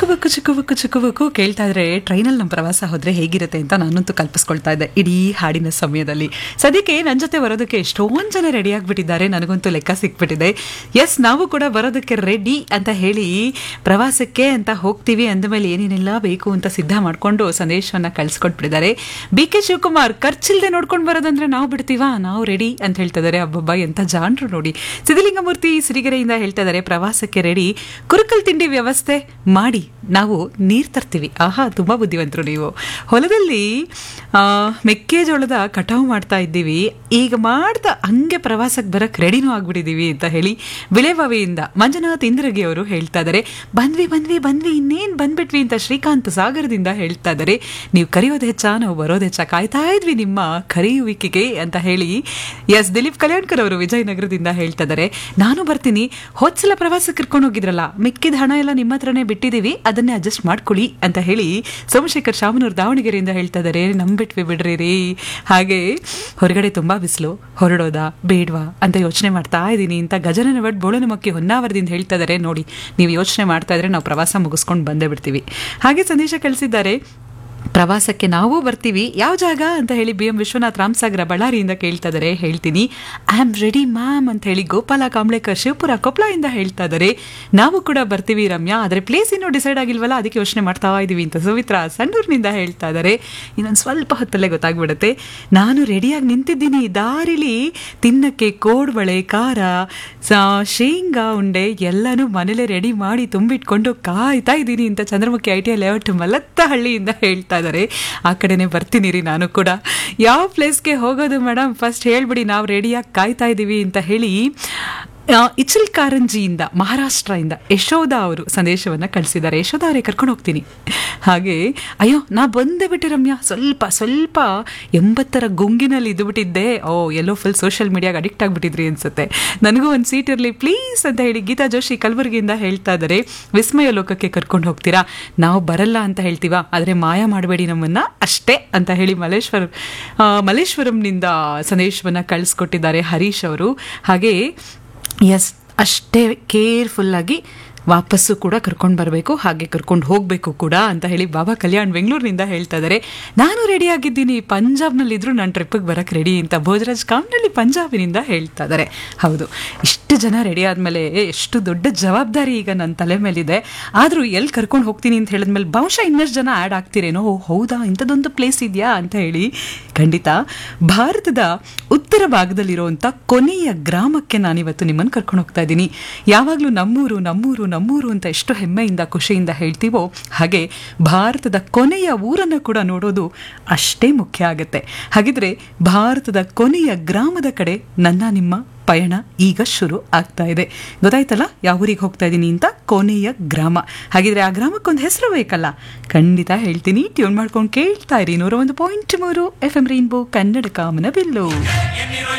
ಚಿಕ್ಕಬಕ್ಕು ಚಿಕ್ಕಬಕ್ಕು ಚಿಕ್ಕಬಕ್ಕು ಕೇಳ್ತಾ ಇದ್ರೆ ಟ್ರೈನಲ್ಲಿ ನಮ್ಮ ಪ್ರವಾಸ ಹೋದ್ರೆ ಹೇಗಿರುತ್ತೆ ಅಂತ ನಾನಂತೂ ಕಲ್ಪಿಸ್ಕೊಳ್ತಾ ಇದ್ದೆ ಇಡೀ ಹಾಡಿನ ಸಮಯದಲ್ಲಿ ಸದ್ಯಕ್ಕೆ ನನ್ನ ಜೊತೆ ಬರೋದಕ್ಕೆ ಎಷ್ಟೊಂದು ಜನ ರೆಡಿ ಆಗಿಬಿಟ್ಟಿದ್ದಾರೆ ನನಗಂತೂ ಲೆಕ್ಕ ಸಿಕ್ಬಿಟ್ಟಿದೆ ಎಸ್ ನಾವು ಕೂಡ ಬರೋದಕ್ಕೆ ರೆಡಿ ಅಂತ ಹೇಳಿ ಪ್ರವಾಸಕ್ಕೆ ಅಂತ ಹೋಗ್ತೀವಿ ಅಂದಮೇಲೆ ಏನೇನೆಲ್ಲ ಬೇಕು ಅಂತ ಸಿದ್ಧ ಮಾಡಿಕೊಂಡು ಸಂದೇಶವನ್ನ ಕಳಿಸ್ಕೊಟ್ಬಿಟ್ಟಿದ್ದಾರೆ ಬಿ ಕೆ ಶಿವಕುಮಾರ್ ಖರ್ಚಿಲ್ದೆ ನೋಡ್ಕೊಂಡು ಬರೋದಂದ್ರೆ ನಾವು ಬಿಡ್ತೀವಾ ನಾವು ರೆಡಿ ಅಂತ ಹೇಳ್ತಾ ಇದ್ದಾರೆ ಅಬ್ಬಬ್ಬ ಎಂತ ಜಾನ್ರು ನೋಡಿ ಸಿದ್ಧಲಿಂಗಮೂರ್ತಿ ಸಿರಿಗೆರೆಯಿಂದ ಹೇಳ್ತಾ ಇದ್ದಾರೆ ಪ್ರವಾಸಕ್ಕೆ ರೆಡಿ ಕುರುಕಲ್ ತಿಂಡಿ ವ್ಯವಸ್ಥೆ ಮಾಡಿ ನಾವು ನೀರು ತರ್ತೀವಿ ಆಹಾ ತುಂಬ ಬುದ್ಧಿವಂತರು ನೀವು ಹೊಲದಲ್ಲಿ ಆ, ಮೆಕ್ಕೆಜೋಳದ ಕಟಾವು ಮಾಡ್ತಾ ಇದ್ದೀವಿ ಈಗ ಮಾಡ್ತಾ ಹಂಗೆ ಪ್ರವಾಸಕ್ಕೆ ಬರಕ್ಕೆ ರೆಡಿನೂ ಆಗ್ಬಿಟ್ಟಿದ್ದೀವಿ ಅಂತ ಹೇಳಿ ಬಿಳೆಬಾವಿಯಿಂದ ಮಂಜುನಾಥ್ ಇಂದ್ರಗಿ ಅವರು ಹೇಳ್ತಾ ಇದ್ದಾರೆ ಬಂದ್ವಿ ಬಂದ್ವಿ ಬಂದ್ವಿ ಇನ್ನೇನು ಬಂದ್ಬಿಟ್ವಿ ಅಂತ ಶ್ರೀಕಾಂತ್ ಸಾಗರದಿಂದ ಹೇಳ್ತಾ ಇದ್ದಾರೆ ನೀವು ಕರೆಯೋದು ಹೆಚ್ಚ ನಾವು ಬರೋದು ಹೆಚ್ಚ ಕಾಯ್ತಾ ಇದ್ವಿ ನಿಮ್ಮ ಕರೆಯುವಿಕೆಗೆ ಅಂತ ಹೇಳಿ ಎಸ್ ದಿಲೀಪ್ ಕಲ್ಯಾಣ್ಕರ್ ಅವರು ವಿಜಯನಗರದಿಂದ ಹೇಳ್ತಾ ಇದ್ದಾರೆ ನಾನು ಬರ್ತೀನಿ ಹೋದ್ಸಲ ಪ್ರವಾಸಕ್ಕೆ ಕರ್ಕೊಂಡು ಹೋಗಿದ್ರಲ್ಲ ಮಿಕ್ಕಿದ ಹಣ ಎಲ್ಲ ನಿಮ್ಮ ಹತ್ರನೇ ಬಿಟ್ಟಿದ್ದೀವಿ ಅದನ್ನೇ ಅಡ್ಜಸ್ಟ್ ಮಾಡ್ಕೊಳ್ಳಿ ಅಂತ ಹೇಳಿ ಸೋಮಶೇಖರ್ ಶಾಮನೂರ್ ದಾವಣಗೆರೆಯಿಂದ ಹೇಳ್ತಾ ಇದ್ದಾರೆ ನಂಬಿಟ್ವಿ ಬಿಡ್ರಿ ರೀ ಹಾಗೆ ಹೊರಗಡೆ ತುಂಬಾ ಬಿಸಿಲು ಹೊರಡೋದಾ ಬೇಡ್ವಾ ಅಂತ ಯೋಚನೆ ಮಾಡ್ತಾ ಇದ್ದೀನಿ ಅಂತ ಗಜನನ ಭಟ್ ಬೋಳನಮಕ್ಕಿ ಹೊನ್ನಾವರದಿಂದ ಹೇಳ್ತಾ ಇದ್ದಾರೆ ನೋಡಿ ನೀವು ಯೋಚನೆ ಮಾಡ್ತಾ ಇದ್ರೆ ನಾವು ಪ್ರವಾಸ ಮುಗಿಸ್ಕೊಂಡು ಬಂದೇ ಬಿಡ್ತೀವಿ ಹಾಗೆ ಸಂದೇಶ ಕಳಿಸಿದ್ದಾರೆ ಪ್ರವಾಸಕ್ಕೆ ನಾವು ಬರ್ತೀವಿ ಯಾವ ಜಾಗ ಅಂತ ಹೇಳಿ ಬಿ ಎಂ ವಿಶ್ವನಾಥ್ ರಾಮಸಾಗರ ಬಳ್ಳಾರಿಯಿಂದ ಕೇಳ್ತಾ ಇದ್ದಾರೆ ಹೇಳ್ತೀನಿ ಐ ಆಮ್ ರೆಡಿ ಮ್ಯಾಮ್ ಅಂತ ಹೇಳಿ ಗೋಪಾಲ ಕಾಂಬ್ಳೇಕರ್ ಶಿವಪುರ ಕೊಪ್ಪಳದಿಂದ ಹೇಳ್ತಾ ಇದ್ದಾರೆ ನಾವು ಕೂಡ ಬರ್ತೀವಿ ರಮ್ಯಾ ಆದರೆ ಪ್ಲೇಸ್ ಇನ್ನೂ ಡಿಸೈಡ್ ಆಗಿಲ್ವಲ್ಲ ಅದಕ್ಕೆ ಯೋಚನೆ ಮಾಡ್ತಾ ಇದ್ದೀವಿ ಅಂತ ಸುಮಿತ್ರಾ ಸಂಡೂರಿನಿಂದ ಹೇಳ್ತಾ ಇದ್ದಾರೆ ಇನ್ನೊಂದು ಸ್ವಲ್ಪ ಹೊತ್ತಲ್ಲೇ ಗೊತ್ತಾಗ್ಬಿಡುತ್ತೆ ನಾನು ರೆಡಿಯಾಗಿ ನಿಂತಿದ್ದೀನಿ ದಾರಿಲಿ ತಿನ್ನಕ್ಕೆ ಕೋಡ್ಬಳೆ ಖಾರ ಸ- ಶೇಂಗಾ ಉಂಡೆ ಎಲ್ಲನೂ ಮನೇಲೆ ರೆಡಿ ಮಾಡಿ ತುಂಬಿಟ್ಕೊಂಡು ಕಾಯ್ತಾ ಇದ್ದೀನಿ ಅಂತ Chandramukhi I T I layout ಮಲತ್ತಹಳ್ಳಿಯಿಂದ ಹೇಳ್ತಾ ಇದ್ದಾರೆ ಆ ಕಡೆನೆ ಬರ್ತೀನಿ ರೀ ನಾನು ಕೂಡ ಯಾವ ಪ್ಲೇಸ್ಗೆ ಹೋಗೋದು ಮೇಡಮ್ ಫಸ್ಟ್ ಹೇಳ್ಬಿಡಿ ನಾವು ರೆಡಿಯಾಗಿ ಕಾಯ್ತಾ ಇದ್ದೀವಿ ಅಂತ ಹೇಳಿ ಆ, ಇಚಲ್ ಕಾರಂಜಿಯಿಂದ ಮಹಾರಾಷ್ಟ್ರದಿಂದ ಯಶೋಧ ಅವರು ಸಂದೇಶವನ್ನು ಕಳಿಸಿದ್ದಾರೆ ಯಶೋಧ ಅವರೇ ಕರ್ಕೊಂಡು ಹೋಗ್ತೀನಿ ಹಾಗೆ ಅಯ್ಯೋ ನಾ ಬಂದೇ ಬಿಟ್ಟೆ ರಮ್ಯಾ ಸ್ವಲ್ಪ ಸ್ವಲ್ಪ ಎಂಬತ್ತರ ಗುಂಗಿನಲ್ಲಿ ಇದ್ದುಬಿಟ್ಟಿದ್ದೆ ಓ ಎಲ್ಲೋ ಫುಲ್ ಸೋಷಿಯಲ್ ಮೀಡಿಯಾಗೆ ಅಡಿಕ್ಟ್ ಆಗಿಬಿಟ್ಟಿದ್ರಿ ಅನ್ಸುತ್ತೆ ನನಗೂ ಒಂದು ಸೀಟ್ ಇರಲಿ ಪ್ಲೀಸ್ ಅಂತ ಹೇಳಿ ಗೀತಾ ಜೋಶಿ ಕಲಬುರಗಿಯಿಂದ ಹೇಳ್ತಾ ಇದ್ದಾರೆ ವಿಸ್ಮಯ ಲೋಕಕ್ಕೆ ಕರ್ಕೊಂಡು ಹೋಗ್ತೀರಾ ನಾವು ಬರಲ್ಲ ಅಂತ ಹೇಳ್ತೀವಾ ಆದರೆ ಮಾಯ ಮಾಡಬೇಡಿ ನಮ್ಮನ್ನ ಅಷ್ಟೇ ಅಂತ ಹೇಳಿ ಮಲ್ಲೇಶ್ವರ ಆ, ಮಲ್ಲೇಶ್ವರಂನಿಂದ ಸಂದೇಶವನ್ನು ಕಳಿಸ್ಕೊಟ್ಟಿದ್ದಾರೆ ಹರೀಶ್ ಅವರು ಹಾಗೆ ಎಸ್ ಅಷ್ಟೇ ಕೇರ್ಫುಲ್ಲಾಗಿ ವಾಪಸ್ಸು ಕೂಡ ಕರ್ಕೊಂಡು ಬರಬೇಕು ಹಾಗೆ ಕರ್ಕೊಂಡು ಹೋಗಬೇಕು ಕೂಡ ಅಂತ ಹೇಳಿ ಬಾಬಾ ಕಲ್ಯಾಣ್ ಬೆಂಗಳೂರಿನಿಂದ ಹೇಳ್ತಾ ಇದ್ದಾರೆ ನಾನು ರೆಡಿ ಆಗಿದ್ದೀನಿ ಪಂಜಾಬ್ನಲ್ಲಿದ್ದರೂ ನಾನು ಟ್ರಿಪ್ಪಿಗೆ ಬರೋಕ್ಕೆ ರೆಡಿ ಅಂತ ಭೋಜರಾಜ್ ಕಾಮ್ನಳ್ಳಿ ಪಂಜಾಬಿನಿಂದ ಹೇಳ್ತಾ ಇದ್ದಾರೆ ಹೌದು ಇಷ್ಟು ಜನ ರೆಡಿ ಆದಮೇಲೆ ಎಷ್ಟು ದೊಡ್ಡ ಜವಾಬ್ದಾರಿ ಈಗ ನನ್ನ ತಲೆ ಮೇಲಿದೆ ಆದರೂ ಎಲ್ಲಿ ಕರ್ಕೊಂಡು ಹೋಗ್ತೀನಿ ಅಂತ ಹೇಳಿದ್ಮೇಲೆ ಬಹುಶಃ ಇನ್ನಷ್ಟು ಜನ ಆ್ಯಡ್ ಆಗ್ತಿರೇನೋ ಓ ಹೌದಾ ಇಂಥದ್ದೊಂದು ಪ್ಲೇಸ್ ಇದೆಯಾ ಅಂತ ಹೇಳಿ ಖಂಡಿತ ಭಾರತದ ಉತ್ತರ ಭಾಗದಲ್ಲಿರುವಂಥ ಕೊನೆಯ ಗ್ರಾಮಕ್ಕೆ ನಾನಿವತ್ತು ನಿಮ್ಮನ್ನು ಕರ್ಕೊಂಡು ಹೋಗ್ತಾ ಇದ್ದೀನಿ ಯಾವಾಗಲೂ ನಮ್ಮೂರು ನಮ್ಮೂರು ನಮ್ಮೂರು ಅಂತ ಎಷ್ಟು ಹೆಮ್ಮೆಯಿಂದ ಖುಷಿಯಿಂದ ಹೇಳ್ತೀವೋ ಹಾಗೆ ಭಾರತದ ಕೊನೆಯ ಊರನ್ನು ಕೂಡ ನೋಡೋದು ಅಷ್ಟೇ ಮುಖ್ಯ ಆಗುತ್ತೆ ಹಾಗಿದ್ರೆ ಭಾರತದ ಕೊನೆಯ ಗ್ರಾಮದ ಕಡೆ ನನ್ನ ನಿಮ್ಮ ಪಯಣ ಈಗ ಶುರು ಆಗ್ತಾ ಇದೆ ಗೊತ್ತಾಯ್ತಲ್ಲ ಯಾವ ಊರಿಗೆ ಹೋಗ್ತಾ ಇದ್ದೀನಿ ಅಂತ ಕೊನೆಯ ಗ್ರಾಮ ಹಾಗಿದ್ರೆ ಆ ಗ್ರಾಮಕ್ಕೊಂದು ಹೆಸರು ಬೇಕಲ್ಲ ಖಂಡಿತ ಹೇಳ್ತೀನಿ ಟ್ಯೂನ್ ಮಾಡ್ಕೊಂಡು ಕೇಳ್ತಾ ಇರಿ ನೂರ ಒಂದು ಪಾಯಿಂಟ್ ಮೂರು ಎಫ್ ಎಂ ರೈನ್ಬೋ ಕನ್ನಡ ಕಾಮನ ಬಿಲ್ಲು